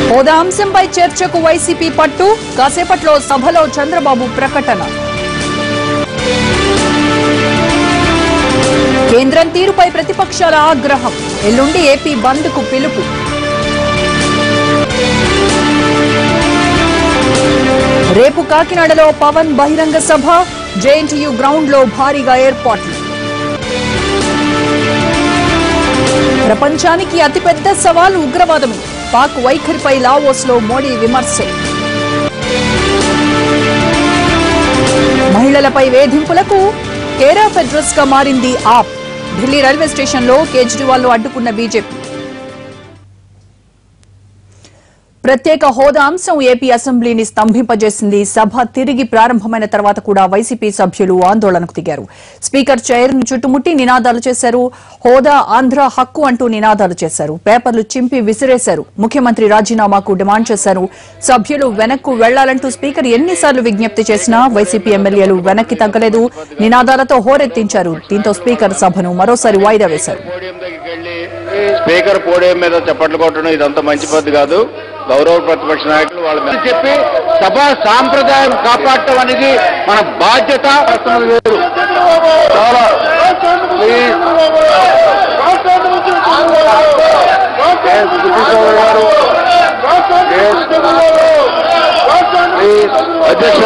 హోదా అంశంపై చర్చకు వైసీపీ పట్టు కాసేపట్లో సభలో చంద్రబాబు ప్రకటన కేంద్రం తీరుపై ప్రతిపక్షాల ఆగ్రహం ఎల్లుండి ఏపీ బంద్ కు పిలుపు రేపు కాకినాడలో పవన్ బహిరంగ సభ జేఎన్టీయూ గ్రౌండ్ లో భారీగా ఏర్పాట్లు ప్రపంచానికి అతిపెద్ద సవాల్ ఉగ్రవాదమే పాక్ వైఖరిపై లావోస్ లో మోడీ విమర్శలు మహిళలపై వేధింపులకు కేర్ ఆఫ్ అడ్రస్ గా మారింది ఆప్ ఢిల్లీ రైల్వే స్టేషన్ లో కేజ్రీవాల్ ను అడ్డుకున్న బీజేపీ ప్రత్యేక హోదా అంశం ఏపీ అసెంబ్లీని స్తంభింపజేసింది సభ తిరిగి ప్రారంభమైన తర్వాత కూడా వైసీపీ సభ్యులు ఆందోళనకు దిగారు స్పీకర్ చైర్ ను చుట్టుముట్టి నినాదాలు చేశారు హోదా ఆంధ్ర హక్కు అంటూ నినాదాలు చేశారు పేపర్లు చింపి విసిరేశారు ముఖ్యమంత్రి రాజీనామాకు డిమాండ్ చేశారు సభ్యులు వెనక్కు వెళ్లాలంటూ స్పీకర్ ఎన్నిసార్లు విజ్ఞప్తి చేసినా వైసీపీ ఎమ్మెల్యేలు వెనక్కి తగ్గలేదు నినాదాలతో హోరెత్తించారు దీంతో స్పీకర్ సభను మరోసారి వాయిదా వేశారు పోడియం దగ్గరికి వెళ్ళి స్పీకర్ పోడియం మీద చప్పట్లు కొట్టడం ఇదంతా మంచి పద్ధతి కాదు గౌరవ ప్రతిపక్ష నాయకులు వాళ్ళ మీద చెప్పి సభా సాంప్రదాయం కాపాడటం అనేది మన బాధ్యత అసలు వేరు చాలా ప్లీజ్ Yes, సుబ్బిశెట్టి గారు. Yes. ప్లీజ్ అధ్యక్ష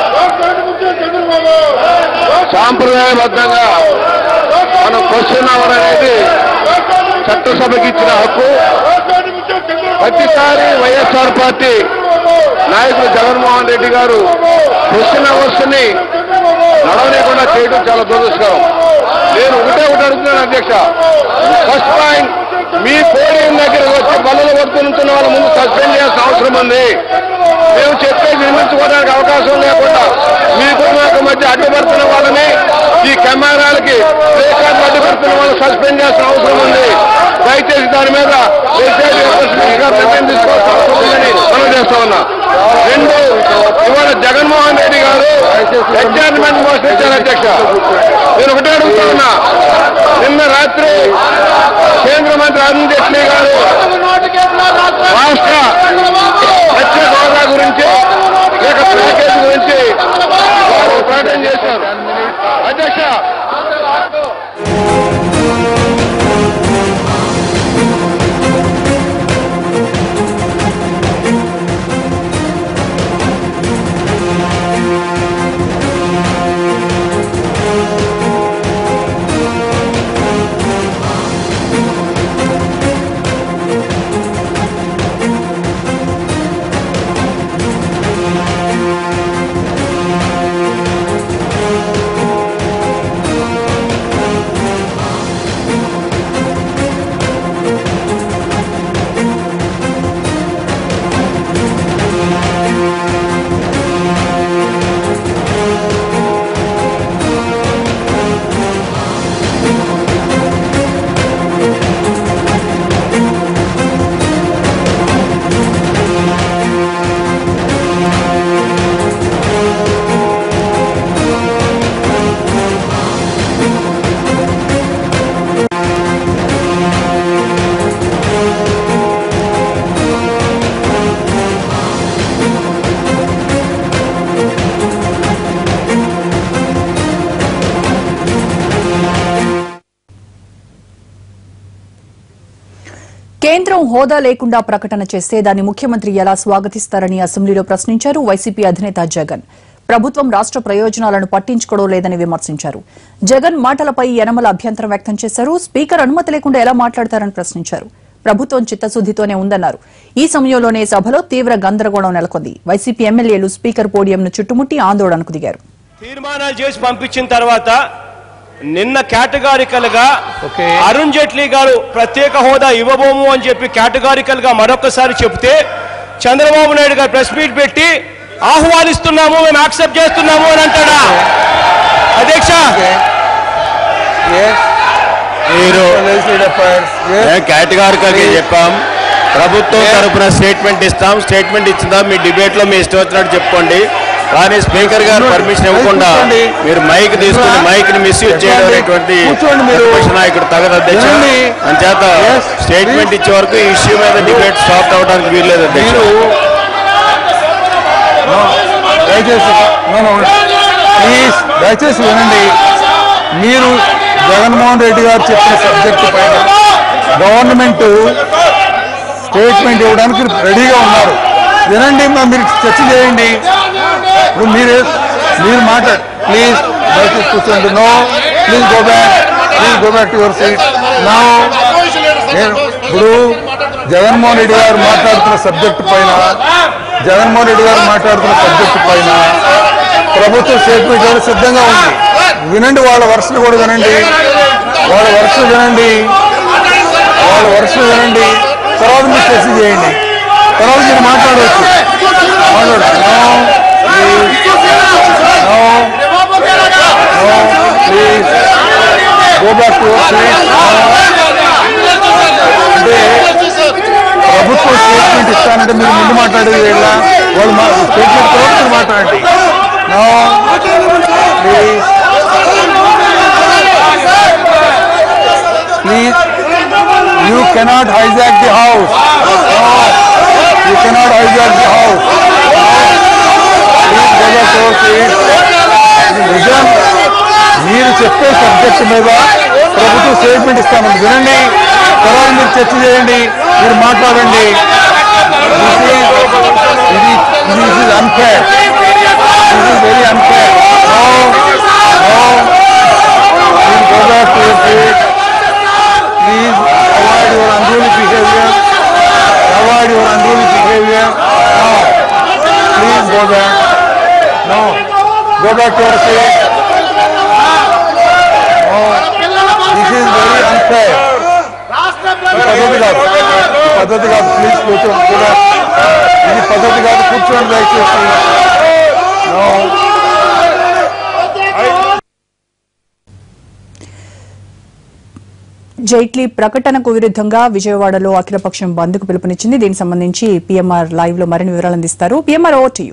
సాంప్రదాయబద్ధంగా మనం క్వశ్చన్ అవర్ అనేది చట్టసభకి ఇచ్చిన హక్కు ప్రతిసారి వైఎస్ఆర్ పార్టీ నాయకులు జగన్మోహన్ రెడ్డి గారు క్వశ్చన్ అవర్స్ ని నడవలేకుండా చేయడం చాలా దురదృష్టకరం నేను ఒకటే ఒకటి అడుగుతున్నాను అధ్యక్ష ఫస్ట్ పాయింట్ మీ పోడియం దగ్గరకు వచ్చి బల్లలు పడుతున్న వాళ్ళ ముందు సస్పెండ్ చేయాల్సిన అవసరం ఉంది మేము చెప్పేది వినిపించుకోవడానికి అవకాశం లేకుండా మీకు మాకు మధ్య అడ్డుపడుతున్న వాళ్ళని ఈ కెమెరాలకి ప్లేకార్డులు అడ్డుపడుతున్న వాళ్ళు సస్పెండ్ చేయాల్సిన అవసరం ఉంది దయచేసి దాని మీద లెజిస్లేటివ్ రిప్రజెంటేటివ్ గా నిర్ణయం తీసుకోవాల్సిన అవసరం ఉందని మనం చేస్తా ఉన్నా రెండు ఇవాళ జగన్మోహన్ రెడ్డి గారు అడ్జార్న్మెంట్ మోషన్ ఇచ్చారు అధ్యక్ష నేను ఒకటే అడుగుతా ఉన్నా నిన్న రాత్రి కేంద్ర మంత్రి అరుణ్ జైట్లీ గారు రాష్ట్ర ప్రత్యేక హోదా గురించి లేక ప్యాకేజ్ గురించి వారు ప్రకటన చేశారు అధ్యక్ష కేంద్రం హోదా లేకుండా ప్రకటన చేస్తే దాన్ని ముఖ్యమంత్రి ఎలా స్వాగతిస్తారని అసెంబ్లీలో ప్రశ్నించారు వైసీపీ అధినేత జగన్ ప్రభుత్వం రాష్ట్ర ప్రయోజనాలను పట్టించుకోవడం లేదని విమర్శించారు జగన్ మాటలపై యనమల అభ్యంతరం వ్యక్తం చేశారు స్పీకర్ అనుమతి లేకుండా ఎలా మాట్లాడతారని ప్రశ్నించారు ప్రభుత్వం చిత్తశుద్దితోనే ఉందన్నారు ఈ సమయంలోనే సభలో తీవ్ర గందరగోళం నెలకొంది వైసీపీ ఎమ్మెల్యేలు స్పీకర్ పోడియంను చుట్టుముట్టి ఆందోళనకు దిగారు తీర్మానాలు చేసి పంపించిన తర్వాత నిన్న కేటగారికల్ గా అరుణ్ జైట్లీ గారు ప్రత్యేక హోదా ఇవ్వబోము అని చెప్పి కేటగారికల్ గా మరొకసారి చెప్తే చంద్రబాబు నాయుడు గారు ప్రెస్ మీట్ పెట్టి ఆహ్వానిస్తున్నాము మేము యాక్సెప్ట్ చేస్తున్నాము అని అంటాడా అధ్యక్ష మీరు కేటగారికల్గా చెప్పాం ప్రభుత్వం తరపున స్టేట్మెంట్ ఇస్తాం స్టేట్మెంట్ ఇచ్చిందా మీ డిబేట్ లో మీ ఇష్టం వచ్చినట్టు చెప్పుకోండి కానీ స్పీకర్ గారు పర్మిషన్ ఇవ్వకుండా కూర్చోండి. మీరు మైక్ తీసుకుని మైక్ ని మిస్యూజ్ చేయడం అనేటువంటి కూర్చోండి మీరు. ప్రతిపక్ష నాయకుడు తగదు అధ్యక్ష వినండి. అంచేత Yes, స్టేట్మెంట్ please. ఇచ్చే వరకు ఈ ఇష్యూ మీద డిబేట్ స్టాప్ అవడానికి వీల్లేదు అధ్యక్ష మీరు No, దయచేసి ప్లీజ్ దయచేసి వినండి మీరు జగన్మోహన్ రెడ్డి గారు చెప్పిన సబ్జెక్టు పైన గవర్నమెంట్ స్టేట్మెంట్ ఇవ్వడానికి రెడీగా ఉన్నారు వినండి మా మీరు చర్చ చేయండి ఇప్పుడు మీరు మీరు మాట్లాడు ప్లీజ్ దయచేసి కూర్చోండి no please go back please go back to your seat no నేను ఇప్పుడు జగన్మోహన్ రెడ్డి గారు మాట్లాడుతున్న సబ్జెక్టు పైన జగన్మోహన్ రెడ్డి గారు మాట్లాడుతున్న సబ్జెక్టు పైన ప్రభుత్వం స్టేట్మెంట్ ఇవ్వడం సిద్ధంగా ఉంది వినండి వాళ్ళ వరుసలు కూడా వినండి వాళ్ళ వరుసలు వినండి వాళ్ళ వరుసలు వినండి తర్వాత మీరు చర్చ చేయండి తర్వాత మీరు మాట్లాడవచ్చు మాట్లాడచ్చు No, please. No. No, please. Go back to your seat. అంటే ప్రభుత్వం స్టేట్మెంట్ ఇస్తానంటే మీరు ముందు మాట్లాడేది వీళ్ళ వాళ్ళు మా స్టేట్మెంట్ తర్వాత మీరు మాట్లాడండి no please please you cannot hijack the house you cannot hijack the house నిజం మీరు చెప్పే సబ్జెక్ట్ మీద ప్రభుత్వం స్టేట్మెంట్ ఇస్తామని వినండి తర్వాత మీరు చర్చ చేయండి మీరు మాట్లాడండి ఇది ఇది అన్ఫేర్ ఇది very unfair go back to please avoid your unruly behaviour avoid your unruly behaviour please go back no go back to your seat this is very unfair పద్ధతి కాదు ఈ పద్ధతి కాదు ప్లీజ్ కూర్చోండి కూడా ఇది పద్ధతి కాదు కూర్చోండి దయచేసి No. జైట్లీ ప్రకటనకు విరుద్ధంగా విజయవాడలో అఖిలపక్షం బంద్కు పిలుపునిచ్చింది దీనికి సంబంధించి పీఎంఆర్ లైవ్ లో మరిన్ని వివరాలు అందిస్తారు PMR over to you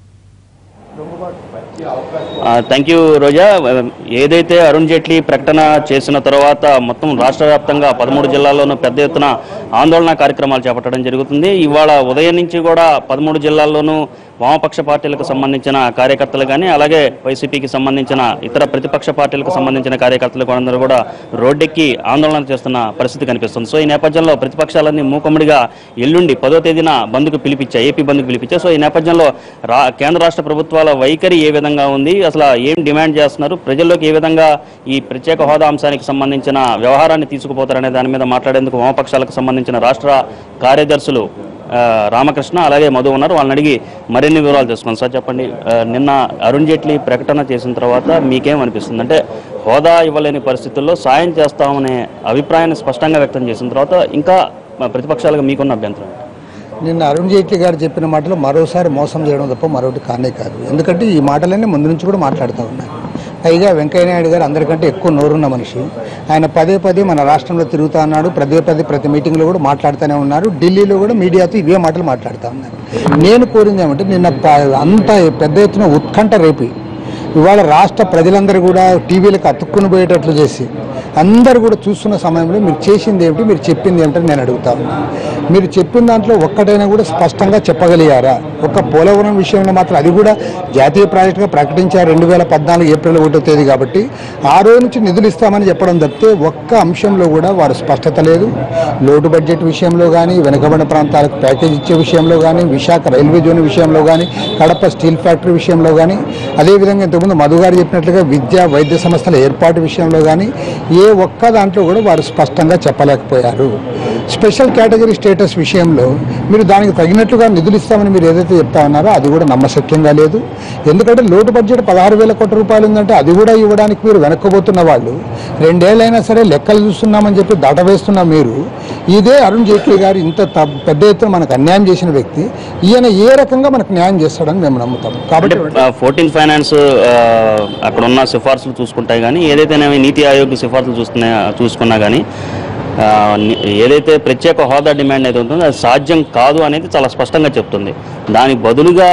thank you Roja ఏదైతే అరుణ్ జైట్లీ ప్రకటన చేసిన తర్వాత మొత్తం రాష్ట్ర వ్యాప్తంగా పదమూడు జిల్లాల్లోనూ పెద్ద ఎత్తున ఆందోళన కార్యక్రమాలు చేపట్టడం జరుగుతుంది ఇవాళ ఉదయం నుంచి కూడా పదమూడు జిల్లాల్లోనూ వామపక్ష పార్టీలకు సంబంధించిన కార్యకర్తలు కానీ అలాగే వైసీపీకి సంబంధించిన ఇతర ప్రతిపక్ష పార్టీలకు సంబంధించిన కార్యకర్తలు కూడా అందరూ కూడా రోడ్డెక్కి ఆందోళన చేస్తున్న పరిస్థితి కనిపిస్తుంది సో ఈ నేపథ్యంలో ప్రతిపక్షాలన్నీ మూకమ్మడిగా ఎల్లుండి పదో తేదీన బంద్కు పిలిపించాయి ఏపీ బంద్కు పిలిపించాయి సో ఈ నేపథ్యంలో రా కేంద్ర రాష్ట్ర ప్రభుత్వాల వైఖరి ఏ విధంగా ఉంది అసలు ఏం డిమాండ్ చేస్తున్నారు ప్రజల్లోకి ఏ విధంగా ఈ ప్రత్యేక హోదా అంశానికి సంబంధించిన వ్యవహారాన్ని తీసుకుపోతారనే దాని మీద మాట్లాడేందుకు వామపక్షాలకు సంబంధించిన రాష్ట్ర కార్యదర్శులు ఆ, రామకృష్ణ అలాగే మధు ఉన్నారు వాళ్ళని అడిగి మరిన్ని వివరాలు తెలుసుకున్నాం సార్ చెప్పండి ఆ, నిన్న అరుణ్ జైట్లీ ప్రకటన చేసిన తర్వాత మీకేం అనిపిస్తుంది అంటే హోదా ఇవ్వలేని పరిస్థితుల్లో సాయం చేస్తామనే అభిప్రాయాన్ని స్పష్టంగా వ్యక్తం చేసిన తర్వాత ఇంకా ఆ, ప్రతిపక్షాలుగా మీకున్న అభ్యంతరం ఏంటి? నిన్న అరుణ్ జైట్లీ గారు చెప్పిన మాటలు మరోసారి మోసం చేయడం తప్ప మరొకటి కానే కాదు ఎందుకంటే ఈ మాటలన్నీ ముందు నుంచి కూడా మాట్లాడుతూ ఉన్నారు పైగా వెంకయ్యనాయుడు గారు అందరికంటే ఎక్కువ నోరున్న మనిషి ఆయన పదే పదే మన రాష్ట్రంలో తిరుగుతూ ఉన్నాడు పదే పదే ప్రతి మీటింగ్లో కూడా మాట్లాడుతూనే ఉన్నారు ఢిల్లీలో కూడా మీడియాతో ఇవే మాటలు మాట్లాడుతూ ఉన్నారు నేను కోరింది ఏమంటే నిన్న ప- అంత పెద్ద ఎత్తున ఉత్కంఠ రేపి ఇవాళ రాష్ట్ర ప్రజలందరూ కూడా టీవీలకు అతుక్కుని పోయేటట్లు చేసి అందరూ కూడా చూస్తున్న సమయంలో మీరు చేసింది ఏమిటి మీరు చెప్పింది ఏమిటని నేను అడుగుతా ఉన్నా మీరు చెప్పిన దాంట్లో ఒక్కటైనా కూడా స్పష్టంగా చెప్పగలిగారా ఒక్క పోలవరం విషయంలో మాత్రం అది కూడా జాతీయ ప్రాజెక్టుగా ప్రకటించారు రెండు వేల పద్నాలుగు ఏప్రిల్ ఒకటో తేదీ కాబట్టి ఆ రోజు నుంచి నిధులు ఇస్తామని చెప్పడం తప్పితే ఒక్క అంశంలో కూడా వారు స్పష్టత లేదు లోటు బడ్జెట్ విషయంలో కానీ వెనుకబడిన ప్రాంతాలకు ప్యాకేజ్ ఇచ్చే విషయంలో కానీ విశాఖ రైల్వే జోన్ విషయంలో కానీ కడప స్టీల్ ఫ్యాక్టరీ విషయంలో కానీ అదేవిధంగా ఇంతకుముందు మధు గారు చెప్పినట్లుగా విద్యా వైద్య సంస్థల ఏర్పాటు విషయంలో కానీ ఏ ఒక్క దాంట్లో కూడా వారు స్పష్టంగా చెప్పలేకపోయారు స్పెషల్ కేటగిరీ స్టేటస్ విషయంలో మీరు దానికి తగినట్లుగా నిధులు ఇస్తామని మీరు ఏదైతే చెప్తా ఉన్నారో అది కూడా నమ్మశక్యంగా లేదు ఎందుకంటే లోటు బడ్జెట్ పదహారు వేల కోట్ల రూపాయలు ఉందంటే అది కూడా ఇవ్వడానికి మీరు వెనక్కబోతున్న వాళ్ళు రెండేళ్ళైనా సరే లెక్కలు చూస్తున్నామని చెప్పి దాటవేస్తున్న మీరు ఇదే అరుణ్ జైట్లీ గారు ఇంత త- పెద్ద ఎత్తున మనకు అన్యాయం చేసిన వ్యక్తి ఈయన ఏ రకంగా మనకు న్యాయం చేస్తాడని మేము నమ్ముతాం అంటే కాబట్టి ఫోర్టీన్ ఫైనాన్స్ ఆ, అక్కడ ఉన్న సిఫార్సులు చూసుకుంటాయి కానీ ఏదైతేనేమి నీతి ఆయోగ్ సిఫార్సులు చూస్తున్నా చూసుకున్నా కానీ ఆ, ని- ఏదైతే ప్రత్యేక హోదా డిమాండ్ అయితే ఉంటుందో అది సాధ్యం కాదు అనేది చాలా స్పష్టంగా చెప్తుంది దానికి బదులుగా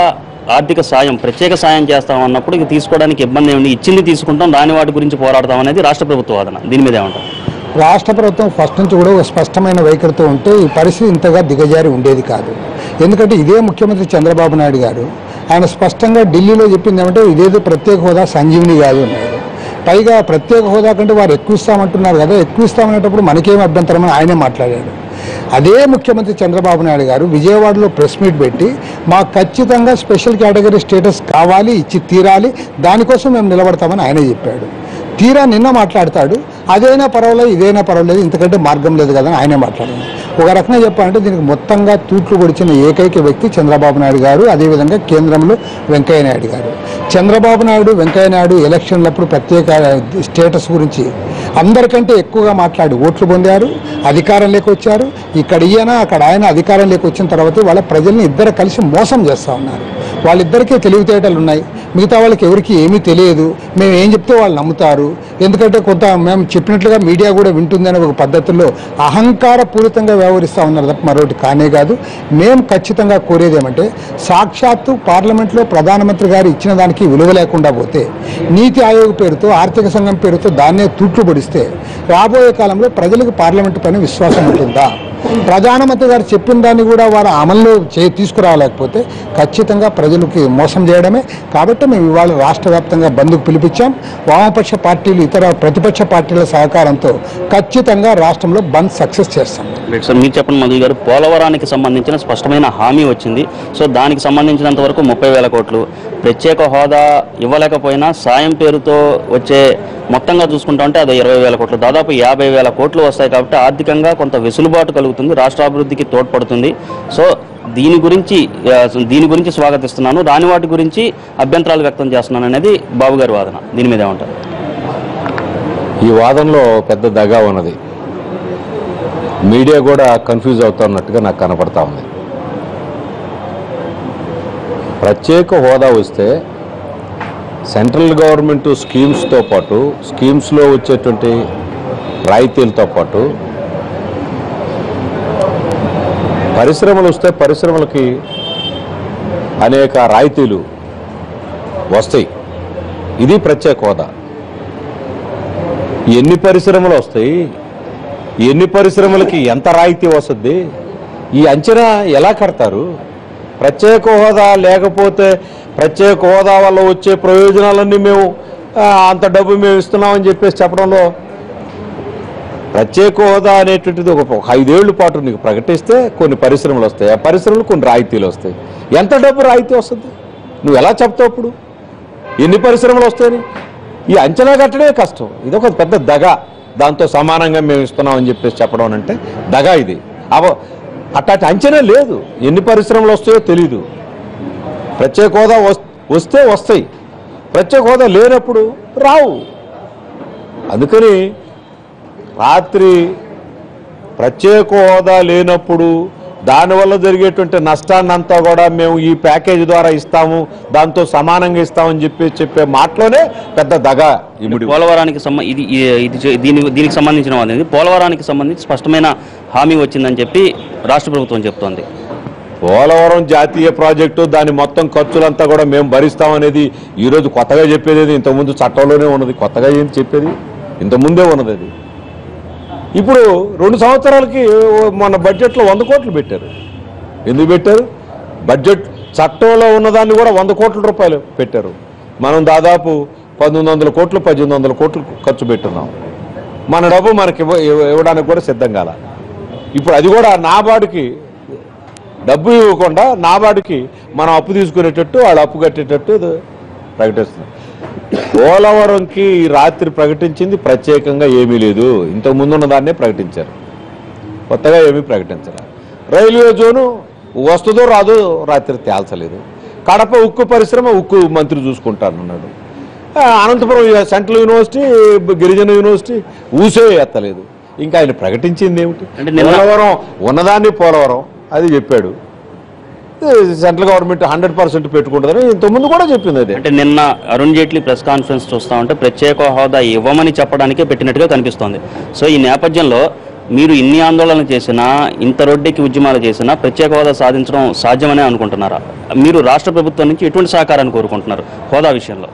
ఆర్థిక సాయం ప్రత్యేక సాయం చేస్తాం అన్నప్పుడు ఇక తీసుకోవడానికి ఇబ్బంది ఏమి ఇచ్చింది తీసుకుంటాం రాని వాటి గురించి పోరాడతాం అనేది రాష్ట్ర ప్రభుత్వ వాదన దీని మీద ఏమంటారు రాష్ట్ర ప్రభుత్వం ఫస్ట్ నుంచి కూడా ఒక స్పష్టమైన వైఖరితో ఉంటే ఈ పరిస్థితి ఇంతగా దిగజారి ఉండేది కాదు ఎందుకంటే ఇదే ముఖ్యమంత్రి చంద్రబాబు నాయుడు గారు ఆయన స్పష్టంగా ఢిల్లీలో చెప్పింది ఏమంటే ఇదేదో ప్రత్యేక హోదా సంజీవిని కాదు అన్నారు పైగా ప్రత్యేక హోదా కంటే వారు ఎక్కువ ఇస్తామంటున్నారు కదా ఎక్కువ ఇస్తామనేటప్పుడు మనకేం అభ్యంతరం అని ఆయనే మాట్లాడాడు అదే ముఖ్యమంత్రి చంద్రబాబు నాయుడు గారు విజయవాడలో ప్రెస్ మీట్ పెట్టి మాకు ఖచ్చితంగా స్పెషల్ కేటగిరీ స్టేటస్ కావాలి ఇచ్చి తీరాలి దానికోసం మేము నిలబడతామని ఆయనే చెప్పాడు తీరా నిన్న మాట్లాడతాడు అదైనా పర్వాలేదు ఇదైనా పర్వాలేదు ఇంతకంటే మార్గం లేదు కదా అని ఆయనే మాట్లాడాడు ఒక రకంగా చెప్పాలంటే దీనికి మొత్తంగా తూట్లు పొడిచిన ఏకైక వ్యక్తి చంద్రబాబు నాయుడు గారు అదేవిధంగా కేంద్రంలో వెంకయ్య నాయుడు గారు చంద్రబాబు నాయుడు వెంకయ్య నాయుడు ఎలక్షన్లప్పుడు ప్రత్యేక స్టేటస్ గురించి అందరికంటే ఎక్కువగా మాట్లాడి ఓట్లు పొందారు అధికారంలోకి వచ్చారు ఇక్కడ ఈయన అక్కడ ఆయన అధికారంలోకి వచ్చిన తర్వాత వాళ్ళ ప్రజల్ని ఇద్దరు కలిసి మోసం చేస్తూ ఉన్నారు వాళ్ళిద్దరికీ తెలివితేటలు ఉన్నాయి మిగతా వాళ్ళకి ఎవరికి ఏమీ తెలియదు మేము ఏం చెప్తే వాళ్ళు నమ్ముతారు ఎందుకంటే కొంత మేము చెప్పినట్లుగా మీడియా కూడా వింటుందనే ఒక పద్ధతిలో అహంకారపూరితంగా వ్యవహరిస్తూ ఉన్నారు తప్ప మరొకటి కానే కాదు మేము ఖచ్చితంగా కోరేది ఏమంటే సాక్షాత్తు పార్లమెంట్లో ప్రధానమంత్రి గారు ఇచ్చిన దానికి విలువ లేకుండా పోతే నీతి ఆయోగ్ పేరుతో ఆర్థిక సంఘం పేరుతో దాన్నే తూట్లు పొడిస్తే రాబోయే కాలంలో ప్రజలకు పార్లమెంటు పైన విశ్వాసం ఉంటుందా ప్రధానమంత్రి గారు చెప్పిన దాన్ని కూడా వారు అమల్లో చే తీసుకురాలేకపోతే ఖచ్చితంగా ప్రజలకి మోసం చేయడమే కాబట్టి మేము ఇవాళ రాష్ట్ర వ్యాప్తంగా బంద్కు పిలిపించాం వామపక్ష పార్టీలు ఇతర ప్రతిపక్ష పార్టీల సహకారంతో ఖచ్చితంగా రాష్ట్రంలో బంద్ సక్సెస్ చేస్తాం రైట్ సార్ మీరు చెప్పండి మధు గారు పోలవరానికి సంబంధించిన స్పష్టమైన హామీ వచ్చింది సో దానికి సంబంధించినంత వరకు ముప్పై వేల కోట్లు ప్రత్యేక హోదా ఇవ్వలేకపోయినా సాయం పేరుతో వచ్చే మొత్తంగా చూసుకుంటా ఉంటే అది ఇరవై వేల కోట్లు దాదాపు యాభై వేల కోట్లు వస్తాయి కాబట్టి ఆర్థికంగా కొంత వెసులుబాటు కలుగుతుంది రాష్ట్రాభివృద్ధికి తోడ్పడుతుంది సో దీని గురించి ఆ, దీని గురించి స్వాగతిస్తున్నాను రాని వాటి గురించి అభ్యంతరాలు వ్యక్తం చేస్తున్నాను అనేది బాబు గారి వాదన దీని మీద ఏమంటారు ఈ వాదనలో పెద్ద దగా ఉన్నది మీడియా కూడా కన్ఫ్యూజ్ అవుతున్నట్టుగా నాకు కనపడతా ఉంది ప్రత్యేక హోదా వస్తే సెంట్రల్ గవర్నమెంట్ స్కీమ్స్తో పాటు స్కీమ్స్లో వచ్చేటువంటి రాయితీలతో పాటు పరిశ్రమలు వస్తే పరిశ్రమలకి అనేక రాయితీలు వస్తాయి ఇది ప్రత్యేక హోదా ఎన్ని పరిశ్రమలు వస్తాయి ఎన్ని పరిశ్రమలకి ఎంత రాయితీ వస్తుంది ఈ అంచనా ఎలా కడతారు ప్రత్యేక హోదా లేకపోతే ప్రత్యేక హోదా వల్ల వచ్చే ప్రయోజనాలన్నీ మేము ఆ, అంత డబ్బు మేము ఇస్తున్నామని చెప్పేసి చెప్పడంలో ప్రత్యేక హోదా అనేటువంటిది ఒక ఒక ఐదేళ్ల పాటు నీకు ప్రకటిస్తే కొన్ని పరిశ్రమలు వస్తాయి ఆ పరిశ్రమలు కొన్ని రాయితీలు వస్తాయి ఎంత డబ్బు రాయితీ వస్తుంది నువ్వు ఎలా చెప్తావు ఇప్పుడు ఎన్ని పరిశ్రమలు వస్తాయని ఈ అంచనా కట్టడమే కష్టం ఇది ఒక పెద్ద దగ దాంతో సమానంగా మేము ఇస్తున్నామని చెప్పేసి చెప్పడం అంటే దగ ఇది అవ అట్లాంటి అంచనా లేదు ఎన్ని పరిశ్రమలు వస్తాయో తెలీదు ప్రత్యేక హోదా వస్- వస్తే వస్తాయి ప్రత్యేక హోదా లేనప్పుడు రావు అందుకని రాత్రి ప్రత్యేక హోదా లేనప్పుడు దానివల్ల జరిగేటువంటి నష్టాన్ని అంతా కూడా మేము ఈ ప్యాకేజ్ ద్వారా ఇస్తాము దాంతో సమానంగా ఇస్తామని చెప్పి చెప్పే మాటలోనే పెద్ద దగ ఇమిడి పోలవరానికి సంబ ఇది ఈ- ఇది చే- దీని దీనికి సంబంధించిన వాళ్ళది పోలవరానికి సంబంధించి స్పష్టమైన హామీ వచ్చిందని చెప్పి రాష్ట్ర ప్రభుత్వం చెప్తోంది పోలవరం జాతీయ ప్రాజెక్టు దాని మొత్తం ఖర్చులంతా కూడా మేము భరిస్తామనేది ఈరోజు కొత్తగా చెప్పేది ఏది? ఇంతకుముందు చట్టంలోనే ఉన్నది కొత్తగా ఏంటి చెప్పేది ఇంతకుముందే ఉన్నది అది ఇప్పుడు రెండు సంవత్సరాలకి మన బడ్జెట్లో వంద కోట్లు పెట్టారు ఎందుకు పెట్టారు బడ్జెట్ చట్టంలో ఉన్నదాన్ని కూడా వంద కోట్ల రూపాయలు పెట్టారు మనం దాదాపు పంతొమ్మిది వందల కోట్లు పద్దెనిమిది వందల కోట్లు ఖర్చు పెట్టున్నాం మన డబ్బు మనకి ఇవ్వ- ఇవ్వ- ఇవ్వడానికి కూడా సిద్ధం కాల ఇప్పుడు అది కూడా నాబార్డుకి డబ్బు ఇవ్వకుండా నాబార్డుకి మనం అప్పు తీసుకునేటట్టు వాళ్ళు అప్పు కట్టేటట్టు ఇది ప్రకటిస్తుంది పోలవరంకి ఈ రాత్రి ప్రకటించింది ప్రత్యేకంగా ఏమీ లేదు ఇంతకు ముందు ఉన్న దాన్నే ప్రకటించారు కొత్తగా ఏమీ ప్రకటించారు రైల్వే జోను వస్తుందో రాదో రాత్రి తేల్చలేదు కడప ఉక్కు పరిశ్రమ ఉక్కు మంత్రి చూసుకుంటానన్నాడు ఆ, అనంతపురం సెంట్రల్ యూనివర్సిటీ గిరిజన యూనివర్సిటీ ఊసే ఎత్తలేదు ఇంకా ఆయన ప్రకటించింది ఏమిటి అంటే నిన్న- పోలవరం ఉన్నదాన్ని పోలవరం అది చెప్పాడు సెంట్రల్ గవర్నమెంట్ హండ్రెడ్ పర్సెంట్ పెట్టుకుంటుందని ఇంతకుముందు కూడా చెప్పింది అదే అంటే నిన్న అరుణ్ జైట్లీ ప్రెస్ కాన్ఫరెన్స్ చూస్తా ఉంటే ప్రత్యేక హోదా ఇవ్వమని చెప్పడానికే పెట్టినట్టుగా కనిపిస్తోంది సో ఈ నేపథ్యంలో మీరు ఇన్ని ఆందోళనలు చేసినా ఇంత రొడ్డెక్కి ఉద్యమాలు చేసినా ప్రత్యేక హోదా సాధించడం సాధ్యమనే అనుకుంటున్నారా మీరు రాష్ట్ర ప్రభుత్వం నుంచి ఎటువంటి సహకారాన్ని కోరుకుంటున్నారు హోదా విషయంలో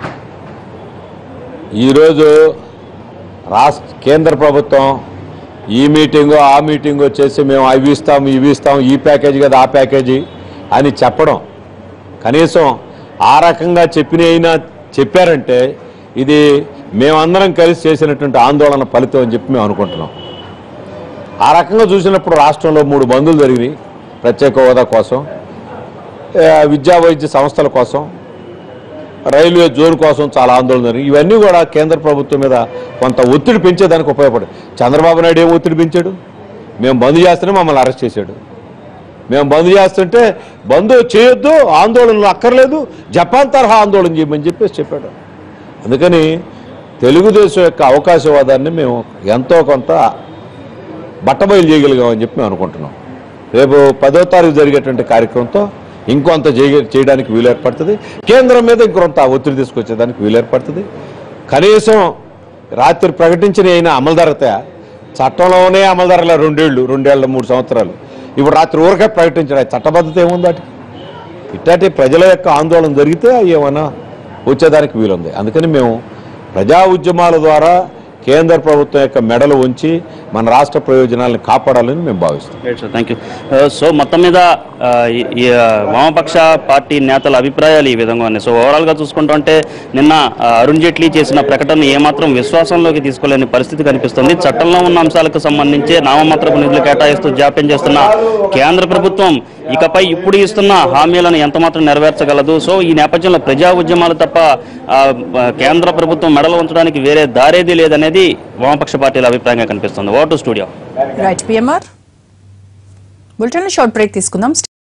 ఈరోజు రాష్ట్ర కేంద్ర ప్రభుత్వం ఈ మీటింగు ఆ మీటింగు చేసి మేము అవి ఇస్తాం ఇవి ఇస్తాం ఈ ప్యాకేజీ కదా ఆ ప్యాకేజీ అని చెప్పడం కనీసం ఆ రకంగా చెప్పిన అయినా చెప్పారంటే ఇది మేమందరం కలిసి చేసినటువంటి ఆందోళన ఫలితం అని చెప్పి మేము అనుకుంటున్నాం ఆ రకంగా చూసినప్పుడు రాష్ట్రంలో మూడు బంధులు జరిగినాయి ప్రత్యేక హోదా కోసం ఆ, విద్యా వైద్య సంస్థల కోసం రైల్వే జోన్ కోసం చాలా ఆందోళన జరిగింది ఇవన్నీ కూడా కేంద్ర ప్రభుత్వం మీద కొంత ఒత్తిడి పెంచేదానికి ఉపయోగపడాయి చంద్రబాబు నాయుడు ఏం ఒత్తిడి పెంచాడు మేము బంద్ చేస్తేనే మమ్మల్ని అరెస్ట్ చేశాడు మేము బంద్ చేస్తుంటే బంద్ చేయొద్దు ఆందోళనలు అక్కర్లేదు జపాన్ తరహా ఆందోళన చేయమని చెప్పేసి చెప్పాడు అందుకని తెలుగుదేశం యొక్క అవకాశవాదాన్ని మేము ఎంతో కొంత బట్టబయలు చేయగలిగామని చెప్పి మేము అనుకుంటున్నాం రేపు పదో తారీఖు జరిగేటువంటి కార్యక్రమంతో ఇంకొంత చేయ- చేయడానికి వీలు ఏర్పడుతుంది కేంద్రం మీద ఇంకొంత ఒత్తిడి తీసుకొచ్చేదానికి వీలు ఏర్పడుతుంది కనీసం రాత్రి ప్రకటించిన అయినా అమలు జరుగుతాయా చట్టంలోనే అమలు జరగలే రెండేళ్ళు రెండేళ్ళ మూడు సంవత్సరాలు ఇప్పుడు రాత్రి ఊరకే ప్రకటించడం చట్టబద్ధత ఏముంది వాటికి ఇట్లాంటి ప్రజల యొక్క ఆందోళన జరిగితే అవి ఏమైనా వచ్చేదానికి వీలుంది అందుకని మేము ప్రజా ఉద్యమాల ద్వారా కేంద్ర ప్రభుత్వం యొక్క మెడలు ఉంచి మన రాష్ట్ర ప్రయోజనాలను కాపాడాలని మేము భావిస్తాం right sir thank you so మొత్తం మీద ఆ, ఈ- ఈ ఆ, వామపక్ష పార్టీ నేతల అభిప్రాయాలు ఈ విధంగా ఉన్నాయి సో ఓవరాల్గా చూసుకుంటుంటే నిన్న ఆ, అరుణ్ జైట్లీ చేసిన ప్రకటన ఏమాత్రం విశ్వాసంలోకి తీసుకోలేని పరిస్థితి కనిపిస్తుంది చట్టంలో ఉన్న అంశాలకు సంబంధించి నామమాత్రపు నిధులు కేటాయిస్తూ జాప్యం చేస్తున్న కేంద్ర ప్రభుత్వం ఇకపై ఇప్పుడు ఇస్తున్న హామీలను ఎంతమాత్రం నెరవేర్చగలదు సో ఈ నేపథ్యంలో ప్రజా ఉద్యమాలు తప్ప ఆ, ఆ, కేంద్ర ప్రభుత్వం మెడలు ఉంచడానికి వేరే దారేది లేదనేది వామపక్ష పార్టీల అభిప్రాయంగా కనిపిస్తుంది ఓటు studio right PMR bulletin short break తీసుకుందాం